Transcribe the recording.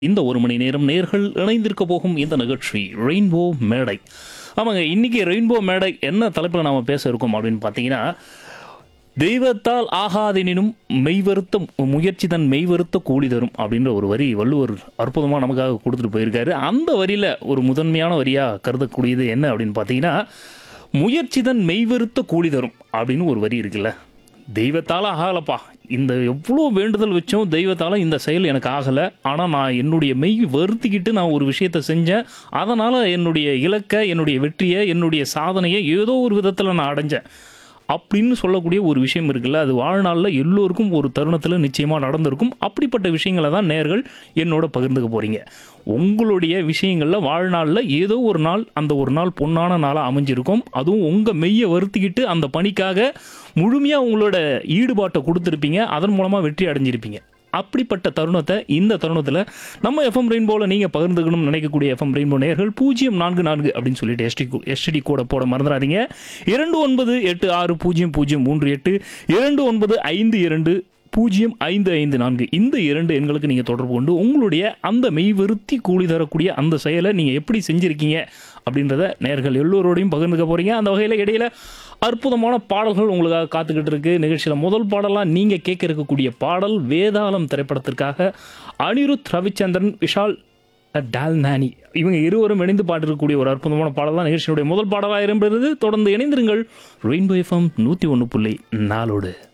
இந்த ஒரு மணி நேரம் நேர்கள் இணைந்திருக்க போகும் இந்த நிகழ்ச்சி ரெயின்போ மேடை ஆமாங்க இன்னைக்கு ரெயின்போ மேடை என்ன தலைப்பில் நாம பேச இருக்கோம் அப்படின்னு பார்த்தீங்கன்னா தெய்வத்தால் ஆகாதெனினும் மெய்வருத்த முயற்சி தன் மெய்வருத்த கூலி தரும் அப்படின்ற ஒரு வரி வள்ளுவர் அற்புதமாக நமக்காக கொடுத்துட்டு போயிருக்காரு அந்த வரியில் ஒரு முதன்மையான வரியாக கருதக்கூடியது என்ன அப்படின்னு பார்த்தீங்கன்னா முயற்சி தன் மெய்வருத்த கூலி தரும் அப்படின்னு ஒரு வரி இருக்குல்ல தெய்வத்தால் ஆகலப்பா இந்த எவ்வளோ வேண்டுதல் வச்சோம் தெய்வத்தால் இந்த செயல் எனக்கு ஆகலை ஆனால் நான் என்னுடைய மெய் வருத்திக்கிட்டு நான் ஒரு விஷயத்தை செஞ்சேன் அதனால் என்னுடைய இலக்கை என்னுடைய வெற்றியை என்னுடைய சாதனையை ஏதோ ஒரு விதத்தில் நான் அடைஞ்சேன் அப்படின்னு சொல்லக்கூடிய ஒரு விஷயம் இருக்குல்ல அது வாழ்நாளில் எல்லோருக்கும் ஒரு தருணத்தில் நிச்சயமாக நடந்திருக்கும் அப்படிப்பட்ட விஷயங்களை தான் நேர்கள் என்னோட பகிர்ந்துக்க போகிறீங்க உங்களுடைய விஷயங்களில் வாழ்நாளில் ஏதோ ஒரு நாள் அந்த ஒரு நாள் பொன்னான நாளாக அமைஞ்சிருக்கும் அதுவும் உங்கள் மெய்யை வருத்திக்கிட்டு அந்த பணிக்காக முழுமையாக உங்களோட ஈடுபாட்டை கொடுத்துருப்பீங்க அதன் மூலமாக வெற்றி அடைஞ்சிருப்பீங்க அப்படிப்பட்ட தருணத்தை இந்த தருணத்தில் நம்ம எஃப்எம் ரெயின்போவில் நீங்கள் பகிர்ந்துக்கணும்னு நினைக்கக்கூடிய எஃப்எம் ரெயின்போ நேர்கள் பூஜ்ஜியம் நான்கு நான்கு அப்படின்னு சொல்லிட்டு எஸ்டி எஸ்டி கூட போட மறந்துடாதீங்க இரண்டு ஒன்பது எட்டு ஆறு பூஜ்ஜியம் பூஜ்ஜியம் மூன்று எட்டு இரண்டு ஒன்பது ஐந்து இரண்டு பூஜ்ஜியம் ஐந்து ஐந்து நான்கு இந்த இரண்டு எண்களுக்கு நீங்கள் தொடர்பு கொண்டு உங்களுடைய அந்த மெய்வருத்தி கூலி தரக்கூடிய அந்த செயலை நீங்கள் எப்படி செஞ்சுருக்கீங்க அப்படின்றத நேர்கள் எல்லோரோடையும் பகிர்ந்துக்க போகிறீங்க அந்த வகையில் இடையில அற்புதமான பாடல்கள் உங்களுக்காக காத்துக்கிட்டு இருக்கு நிகழ்ச்சியில் முதல் பாடலாக நீங்கள் கேட்க இருக்கக்கூடிய பாடல் வேதாளம் திரைப்படத்திற்காக அனிருத் ரவிச்சந்திரன் விஷால் டால் நானி இவங்க இருவரும் இணைந்து பாடிருக்கக்கூடிய ஒரு அற்புதமான பாடல் தான் நிகழ்ச்சியுடைய முதல் பாடலாக இடம்பெறுது தொடர்ந்து இணைந்திருங்கள் ரெயின்போ எஃப்எம் நூற்றி ஒன்று புள்ளி நாலோடு